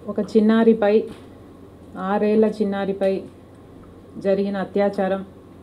ఒక చిన్నారిపై ఆరేళ్ల చిన్నారిపై జరిగిన అత్యాచారం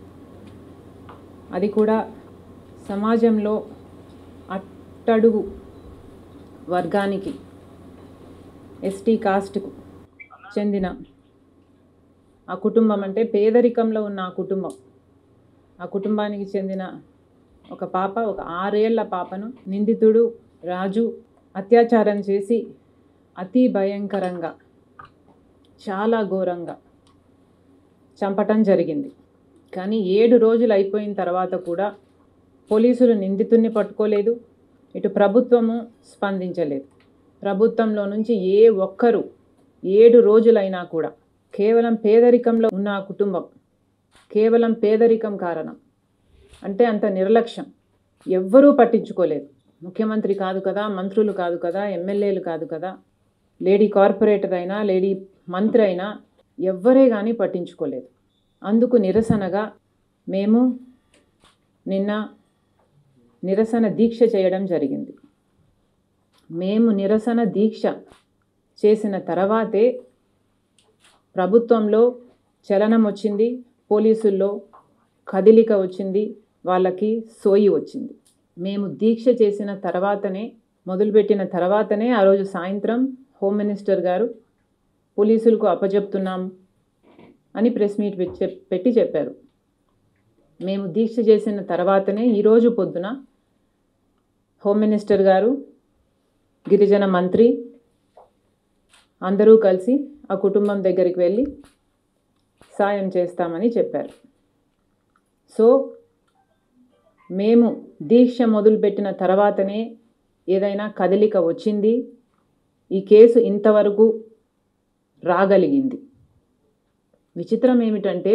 అది కూడా సమాజంలో అట్టడుగు వర్గానికి ఎస్టీ కాస్ట్కు చెందిన ఆ కుటుంబం అంటే పేదరికంలో ఉన్న ఆ కుటుంబం ఆ కుటుంబానికి చెందిన ఒక పాప ఒక ఆరేళ్ల పాపను నిందితుడు రాజు అత్యాచారం చేసి అతి భయంకరంగా చాలా ఘోరంగా చంపటం జరిగింది కానీ ఏడు రోజులు అయిపోయిన తర్వాత కూడా పోలీసులు నిందితుడిని పట్టుకోలేదు ఇటు ప్రభుత్వము స్పందించలేదు ప్రభుత్వంలో నుంచి ఏ ఒక్కరు ఏడు రోజులైనా కూడా కేవలం పేదరికంలో ఉన్న ఆ కుటుంబం కేవలం పేదరికం కారణం అంటే అంత నిర్లక్ష్యం ఎవ్వరూ పట్టించుకోలేదు ముఖ్యమంత్రి కాదు కదా మంత్రులు కాదు కదా ఎమ్మెల్యేలు కాదు కదా లేడీ కార్పొరేటర్ అయినా లేడీ మంత్రి అయినా ఎవ్వరే కానీ పట్టించుకోలేదు అందుకు నిరసనగా మేము నిన్న నిరసన దీక్ష చేయడం జరిగింది మేము నిరసన దీక్ష చేసిన తర్వాతే ప్రభుత్వంలో చలనం వచ్చింది పోలీసుల్లో కదిలిక వచ్చింది వాళ్ళకి సోయి వచ్చింది మేము దీక్ష చేసిన తర్వాతనే మొదలుపెట్టిన తర్వాతనే ఆ రోజు సాయంత్రం హోమ్ మినిస్టర్ గారు పోలీసులకు అప్పచెప్తున్నాం అని ప్రెస్ మీట్ పెట్టి పెట్టి చెప్పారు మేము దీక్ష చేసిన తర్వాతనే ఈరోజు పొద్దున హోమ్ మినిస్టర్ గారు గిరిజన మంత్రి అందరూ కలిసి ఆ కుటుంబం దగ్గరికి వెళ్ళి సాయం చేస్తామని చెప్పారు సో మేము దీక్ష మొదలుపెట్టిన తర్వాతనే ఏదైనా కదలిక వచ్చింది ఈ కేసు ఇంతవరకు రాగలిగింది విచిత్రం ఏమిటంటే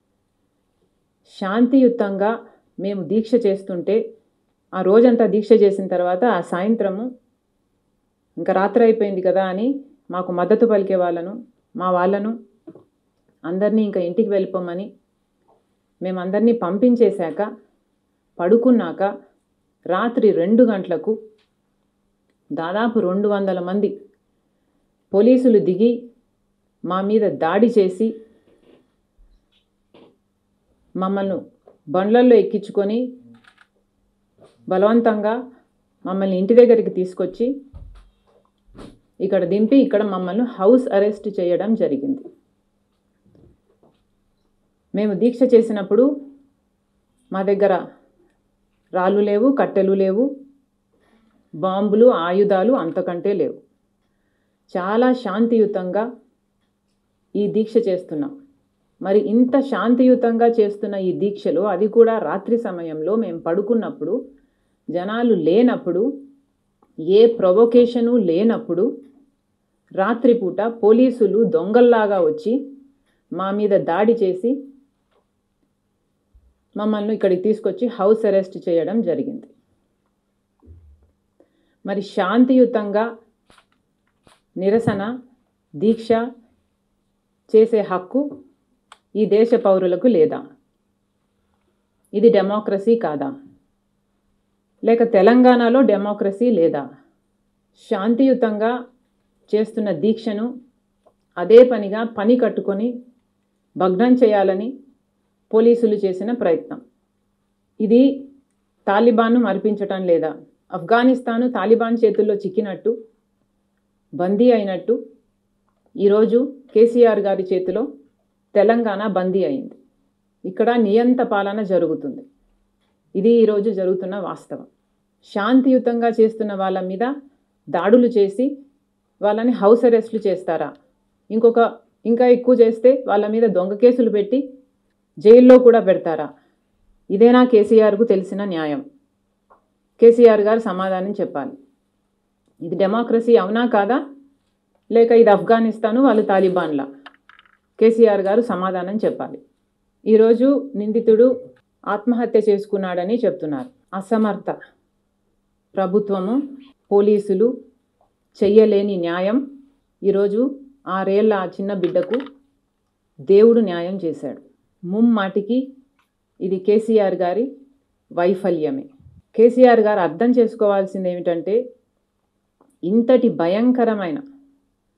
శాంతియుతంగా మేము దీక్ష చేస్తుంటే ఆ రోజంతా దీక్ష చేసిన తర్వాత ఆ సాయంత్రము ఇంకా రాత్రి అయిపోయింది కదా అని మాకు మద్దతు పలికే వాళ్ళను మా వాళ్ళను అందరినీ ఇంకా ఇంటికి వెళ్ళిపోమని మేమందరినీ పంపించేశాక పడుకున్నాక రాత్రి రెండు గంటలకు దాదాపు రెండు వందల మంది పోలీసులు దిగి మా మీద దాడి చేసి మమ్మల్ని బండ్లల్లో ఎక్కించుకొని బలవంతంగా మమ్మల్ని ఇంటి దగ్గరికి తీసుకొచ్చి ఇక్కడ దింపి ఇక్కడ మమ్మల్ని హౌస్ అరెస్ట్ చేయడం జరిగింది మేము దీక్ష చేసినప్పుడు మా దగ్గర రాళ్ళు లేవు కట్టెలు లేవు బాంబులు ఆయుధాలు అంతకంటే లేవు చాలా శాంతియుతంగా ఈ దీక్ష చేస్తున్నాం మరి ఇంత శాంతియుతంగా చేస్తున్న ఈ దీక్షలో అది కూడా రాత్రి సమయంలో మేము పడుకున్నప్పుడు జనాలు లేనప్పుడు ఏ ప్రొవొకేషను లేనప్పుడు రాత్రిపూట పోలీసులు దొంగల్లాగా వచ్చి మా మీద దాడి చేసి మమ్మల్ని ఇక్కడికి తీసుకొచ్చి హౌస్ అరెస్ట్ చేయడం జరిగింది మరి శాంతియుతంగా నిరసన దీక్ష చేసే హక్కు ఈ దేశ పౌరులకు లేదా ఇది డెమోక్రసీ కాదా లేక తెలంగాణలో డెమోక్రసీ లేదా శాంతియుతంగా చేస్తున్న దీక్షను అదే పనిగా పని కట్టుకొని భగ్నం చేయాలని పోలీసులు చేసిన ప్రయత్నం ఇది తాలిబాన్ను మరిపించటం లేదా ఆఫ్ఘనిస్తాను తాలిబాన్ చేతుల్లో చిక్కినట్టు బందీ అయినట్టు ఈరోజు కేసీఆర్ గారి చేతిలో తెలంగాణ బందీ అయింది ఇక్కడ నియంత పాలన జరుగుతుంది ఇది ఈరోజు జరుగుతున్న వాస్తవం శాంతియుతంగా చేస్తున్న వాళ్ళ మీద దాడులు చేసి వాళ్ళని హౌస్ అరెస్ట్లు చేస్తారా ఇంకొక ఇంకా ఎక్కువ చేస్తే వాళ్ళ మీద దొంగ కేసులు పెట్టి జైల్లో కూడా పెడతారా ఇదేనా కేసీఆర్కు తెలిసిన న్యాయం కేసీఆర్ గారు సమాధానం చెప్పాలి ఇది డెమోక్రసీ అవునా కాదా లేక ఇది ఆఫ్ఘనిస్తాను వాళ్ళు తాలిబాన్లా కేసీఆర్ గారు సమాధానం చెప్పాలి ఈరోజు నిందితుడు ఆత్మహత్య చేసుకున్నాడని చెప్తున్నారు అసమర్థ ప్రభుత్వము పోలీసులు చెయ్యలేని న్యాయం ఈరోజు ఆరేళ్ల ఆ చిన్న బిడ్డకు దేవుడు న్యాయం చేశాడు ముమ్మాటికి ఇది కేసీఆర్ గారి వైఫల్యమే కేసీఆర్ గారు అర్థం చేసుకోవాల్సింది ఏమిటంటే ఇంతటి భయంకరమైన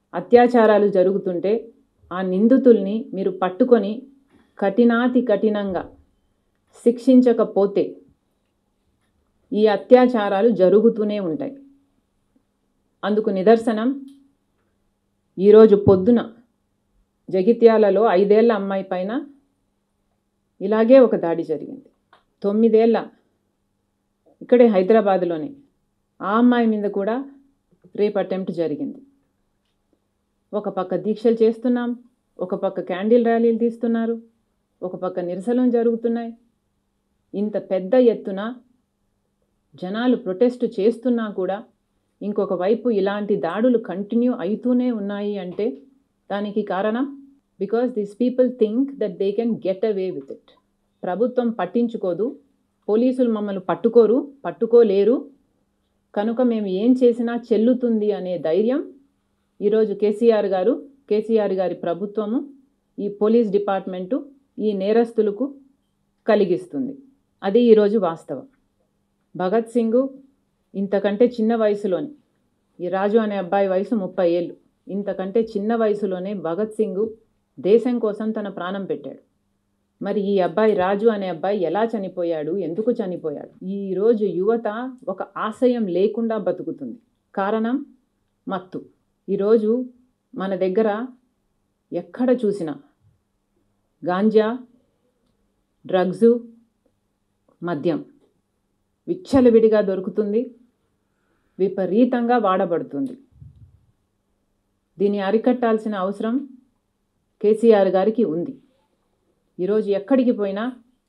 అత్యాచారాలు జరుగుతుంటే ఆ నిందితుల్ని మీరు పట్టుకొని కఠినాతి కఠినంగా శిక్షించకపోతే ఈ అత్యాచారాలు జరుగుతూనే ఉంటాయి అందుకు నిదర్శనం ఈరోజు పొద్దున జగిత్యాలలో ఐదేళ్ల అమ్మాయి పైన ఇలాగే ఒక దాడి జరిగింది తొమ్మిదేళ్ల ఇక్కడే హైదరాబాద్లోనే ఆ అమ్మాయి మీద కూడా రేప్ అటెంప్ట్ జరిగింది ఒక పక్క దీక్షలు చేస్తున్నాం ఒక పక్క క్యాండిల్ ర్యాలీలు తీస్తున్నారు ఒక పక్క నిరసనలు జరుగుతున్నాయి ఇంత పెద్ద ఎత్తున జనాలు ప్రొటెస్ట్ చేస్తున్నా కూడా ఇంకొక వైపు ఇలాంటి దాడులు కంటిన్యూ అవుతూనే ఉన్నాయి అంటే దానికి కారణం because these people think that they can get away with it ప్రభుత్వం పట్టించుకోదు పోలీసులు మమ్మల్ని పట్టుకోరు పట్టుకోలేరు కనుక మేము ఏం చేసినా చెల్లుతుంది అనే ధైర్యం ఈరోజు కేసీఆర్ గారు కేసీఆర్ గారి ప్రభుత్వము ఈ పోలీస్ డిపార్ట్మెంటు ఈ నేరస్తులకు కలిగిస్తుంది అది ఈరోజు వాస్తవం భగత్ సింగ్ ఇంతకంటే చిన్న వయసులోనే ఈ రాజు అనే అబ్బాయి వయసు ముప్పై ఏళ్ళు ఇంతకంటే చిన్న వయసులోనే భగత్ సింగ్ దేశం కోసం తన ప్రాణం పెట్టాడు మరి ఈ అబ్బాయి రాజు అనే అబ్బాయి ఎలా చనిపోయాడు ఎందుకు చనిపోయాడు ఈరోజు యువత ఒక ఆశయం లేకుండా బతుకుతుంది కారణం మత్తు ఈరోజు మన దగ్గర ఎక్కడ చూసినా గాంజా డ్రగ్స్ మద్యం విచ్చలవిడిగా దొరుకుతుంది విపరీతంగా వాడబడుతుంది దీన్ని అరికట్టాల్సిన అవసరం కేసీఆర్ గారికి ఉంది ఈరోజు ఎక్కడికి పోయినా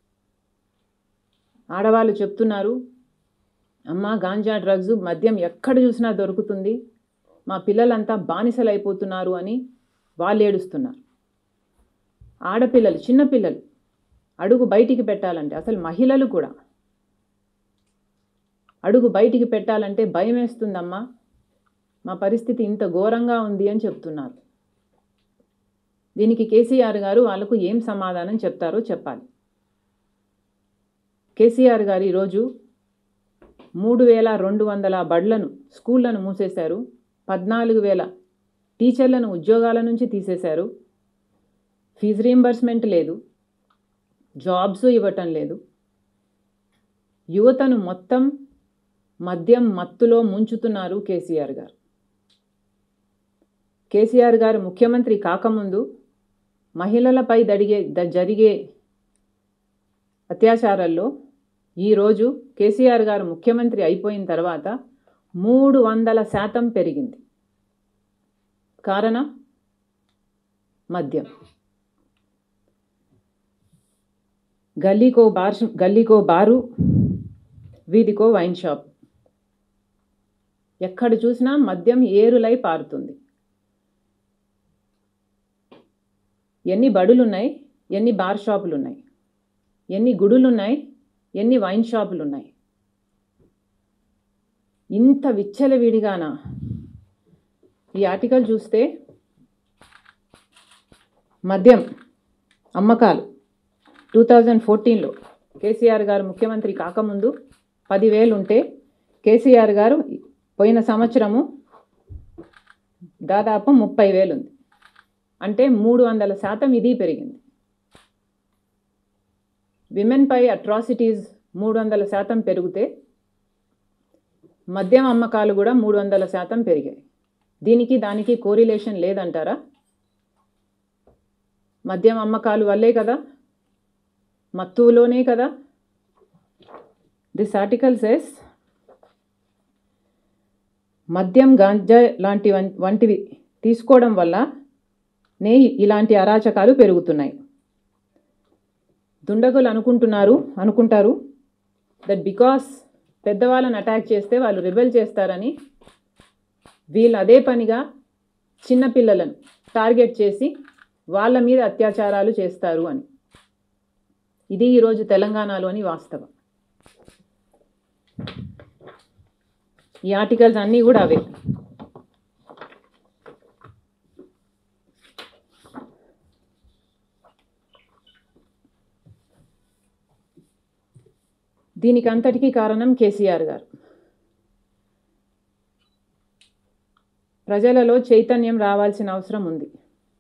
ఆడవాళ్ళు చెప్తున్నారు అమ్మ గాంజా డ్రగ్స్ మద్యం ఎక్కడ చూసినా దొరుకుతుంది మా పిల్లలంతా బానిసలైపోతున్నారు అని వాళ్ళు ఏడుస్తున్నారు ఆడపిల్లలు చిన్నపిల్లలు అడుగు బయటికి పెట్టాలంటే అసలు మహిళలు కూడా అడుగు బయటికి పెట్టాలంటే భయం వేస్తుందమ్మా మా పరిస్థితి ఇంత ఘోరంగా ఉంది అని చెప్తున్నారు దీనికి కేసీఆర్ గారు వాళ్ళకు ఏం సమాధానం చెప్తారో చెప్పాలి కేసీఆర్ గారు ఈరోజు మూడు వేల రెండు వందల బడ్లను స్కూళ్లను మూసేశారు పద్నాలుగు వేల టీచర్లను ఉద్యోగాల నుంచి తీసేశారు ఫీజు రీంబర్స్మెంట్ లేదు జాబ్స్ ఇవ్వటం లేదు యువతను మొత్తం మద్యం మత్తులో ముంచుతున్నారు కేసీఆర్ గారు కేసీఆర్ గారు ముఖ్యమంత్రి కాకముందు మహిళలపై దడిగే ద జరిగే అత్యాచారాల్లో ఈరోజు కేసీఆర్ గారు ముఖ్యమంత్రి అయిపోయిన తర్వాత మూడు వందల శాతం పెరిగింది కారణం మద్యం గల్లీకో బార్ గల్లీకో బారు వీధికో వైన్ షాప్ ఎక్కడ చూసినా మద్యం ఏరులై పారుతుంది ఎన్ని బడులు ఉన్నాయి ఎన్ని బార్ షాపులు ఉన్నాయి ఎన్ని గుడులు ఉన్నాయి ఎన్ని వైన్ షాపులు ఉన్నాయి ఇంత విచ్చలవిడిగానా ఈ ఆర్టికల్ చూస్తే మద్యం అమ్మకాలు టూ థౌజండ్ ఫోర్టీన్లో కేసీఆర్ గారు ముఖ్యమంత్రి కాకముందు పదివేలు ఉంటే కేసీఆర్ గారు పోయిన సంవత్సరము దాదాపు ముప్పై వేలు ఉంది అంటే మూడు వందల శాతం ఇది పెరిగింది విమెన్పై అట్రాసిటీస్ మూడు వందల శాతం పెరిగితే మద్యం అమ్మకాలు కూడా మూడు వందల శాతం పెరిగాయి దీనికి దానికి కోరిలేషన్ లేదంటారా మద్యం అమ్మకాలు వల్లే కదా మత్తులోనే కదా దిస్ ఆర్టికల్ సెస్ మద్యం గాంజా లాంటి వం- వంటివి తీసుకోవడం వల్ల నే ఇలాంటి అరాచకాలు పెరుగుతున్నాయి దుండగులు అనుకుంటున్నారు అనుకుంటారు దట్ బికాస్ పెద్దవాళ్ళని అటాక్ చేస్తే వాళ్ళు రిబెల్ చేస్తారని వీళ్ళు అదే పనిగా చిన్నపిల్లలను టార్గెట్ చేసి వాళ్ళ మీద అత్యాచారాలు చేస్తారు అని ఇది ఈరోజు తెలంగాణలోని వాస్తవం ఈ ఆర్టికల్స్ అన్నీ కూడా అవే దీనికి అంతటికీ కారణం కేసీఆర్ గారు ప్రజలలో చైతన్యం రావాల్సిన అవసరం ఉంది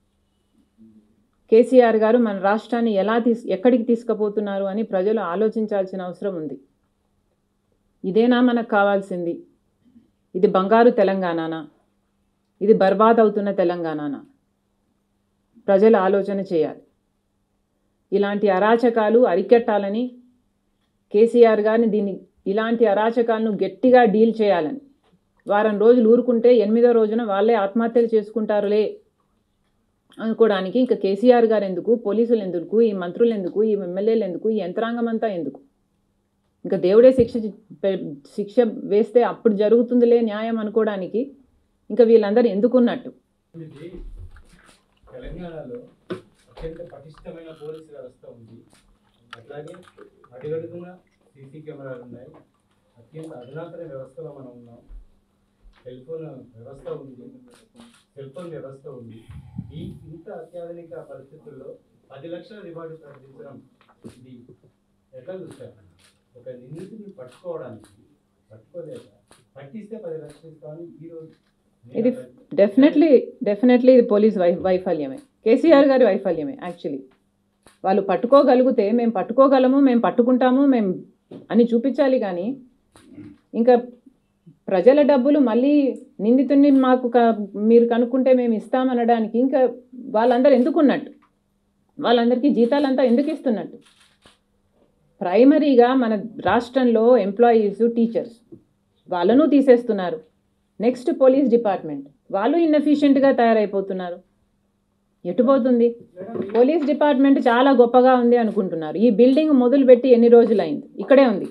కేసీఆర్ గారు మన రాష్ట్రాన్ని ఎలా తీస్ ఎక్కడికి తీసుకుపోతున్నారు అని ప్రజలు ఆలోచించాల్సిన అవసరం ఉంది ఇదేనా మనకు కావాల్సింది ఇది బంగారు తెలంగాణనా ఇది బర్బాద్ అవుతున్న తెలంగాణనా ప్రజలు ఆలోచన చేయాలి ఇలాంటి అరాచకాలు అరికట్టాలని కేసీఆర్ గారిని దీన్ని ఇలాంటి అరాచకాలను గట్టిగా డీల్ చేయాలని వారం రోజులు ఊరుకుంటే ఎనిమిదో రోజున వాళ్ళే ఆత్మహత్యలు చేసుకుంటారులే అనుకోవడానికి ఇంకా కేసీఆర్ గారు ఎందుకు పోలీసులు ఎందుకు ఈ మంత్రులు ఎందుకు ఈ ఎమ్మెల్యేలు ఎందుకు ఈ యంత్రాంగం అంతా ఎందుకు ఇంకా దేవుడే శిక్ష పె- శిక్ష వేస్తే అప్పుడు జరుగుతుందిలే న్యాయం అనుకోవడానికి ఇంకా వీళ్ళందరూ ఎందుకున్నట్టు ఇది తెలంగాణలో అత్యంత పటిష్టమైన పోలీసు వ్యవస్థ ఉంది అట్లాగే అడుగడుగున సీసీ కెమెరాలు ఉన్నాయి అత్యంత అధునాతన వ్యవస్థలో మనం ఉన్నాం సెల్ ఫోన్ వ్యవస్థ ఉంది సెల్ ఫోన్ వ్యవస్థ ఉంది ఈ ఇంత అత్యాధునిక పరిస్థితుల్లో పది లక్షల రివార్డు ప్రకటించడం ఇది ఎట్లా చూస్తారు ఒక నిందితుడిని పట్టుకోవడానికి పట్టుకోలేక పట్టిస్తే పది లక్షలు ఇస్తామని ఈ రోజు ఇది డెఫినెట్లీ డెఫినెట్లీ ఇది పోలీస్ వై వైఫల్యమే కేసీఆర్ గారి వైఫల్యమే యాక్చువల్లీ వాళ్ళు పట్టుకోగలిగితే మేము పట్టుకోగలము మేము పట్టుకుంటాము మేము అని చూపించాలి కానీ ఇంకా ప్రజల డబ్బులు మళ్ళీ నిందితుడిని మాకు క- మీరు కనుక్కుంటే మేము ఇస్తామనడానికి ఇంకా వాళ్ళందరూ ఎందుకున్నట్టు వాళ్ళందరికీ జీతాలంతా ఎందుకు ఇస్తున్నట్టు ప్రైమరీగా మన రాష్ట్రంలో ఎంప్లాయీస్ టీచర్స్ వాళ్ళను తీసేస్తున్నారు నెక్స్ట్ పోలీస్ డిపార్ట్మెంట్ వాళ్ళు ఇన్ఎఫిషియెంట్గా తయారైపోతున్నారు ఎటుపోతుంది పోలీస్ డిపార్ట్మెంట్ చాలా గొప్పగా ఉంది అనుకుంటున్నారు ఈ బిల్డింగ్ మొదలుపెట్టి ఎన్ని రోజులైంది ఇక్కడే ఉంది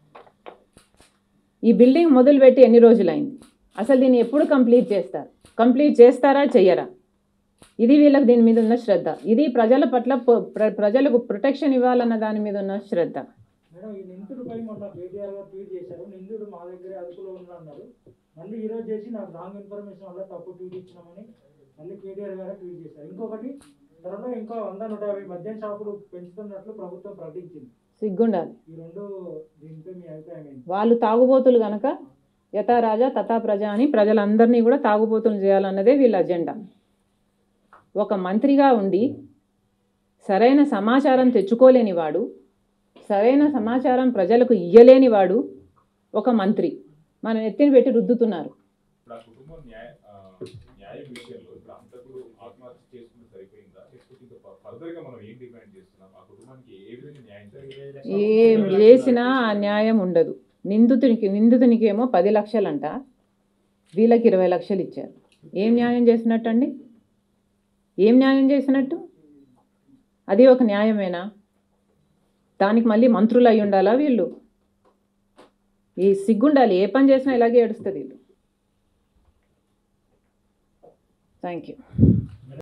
ఈ బిల్డింగ్ మొదలుపెట్టి ఎన్ని రోజులైంది అసలు దీన్ని ఎప్పుడు కంప్లీట్ చేస్తారు కంప్లీట్ చేస్తారా చెయ్యరా ఇది వీళ్ళకి దీని మీద ఉన్న శ్రద్ధ ఇది ప్రజల పట్ల ప- ప్ర- ప్రజలకు ప్రొటెక్షన్ ఇవ్వాలన్న దాని మీద ఉన్న శ్రద్ధ మేడం ఈ నిందితుడిపై మొన్న కేటీఆర్ గారు ట్వీట్ చేశారు నిందితుడు మా దగ్గరే అదుపులో ఉన్నాడు అన్నారు మళ్ళీ ఈ రోజు చేసి నాకు రాంగ్ ఇన్ఫర్మేషన్ వల్ల తప్పు ట్వీట్ ఇచ్చినామని మళ్ళీ కేటీఆర్ గారు ట్వీట్ చేశారు ఇంకొకటి త్వరలో ఇంకా వంద నూట యాభై మద్యం షాపులు పెంచుతున్నట్లు ప్రభుత్వం ప్రకటించింది సిగ్గుండాలి ఈ రెండు దీనిపై మీ అభిప్రాయం ఏంటి వాళ్ళు తాగుబోతులు గనక యథా రాజా తథా ప్రజ అని ప్రజలందరినీ కూడా తాగుబోతులు చేయాలన్నదే వీళ్ళ అజెండా ఒక మంత్రిగా ఉండి సరైన సమాచారం తెచ్చుకోలేని వాడు సరైన సమాచారం ప్రజలకు ఇయ్యలేని వాడు ఒక మంత్రి మన ఎత్తిన పెట్టి రుద్దుతున్నారు ఇప్పుడు ఆ కుటుంబం న్యాయ ఆ, న్యాయం విషయంలో ఇప్పుడు అంతకుడు ఆత్మహత్య చేసుకుంటే సరిపోయిందా లేకపోతే ఇంకా ఫర్దర్ గా మనం ఏం డిమాండ్ చేస్తున్నాం ఆ కుటుంబానికి ఏ విధంగా న్యాయం జరిగింది ఏం చేసినా ఆ న్యాయం ఉండదు నిందితునికి నిందితునికి ఏమో పది లక్షలంట వీళ్ళకి ఇరవై లక్షలు ఇచ్చారు ఏం న్యాయం చేసినట్టండి ఏం న్యాయం చేసినట్టు అది ఒక న్యాయమేనా దానికి మళ్ళీ మంత్రులు అయి ఉండాలా వీళ్ళు ఈ సిగ్గుండాలి ఏ పని చేసినా ఇలాగే ఏడుస్తుంది వీళ్ళు థ్యాంక్ యూ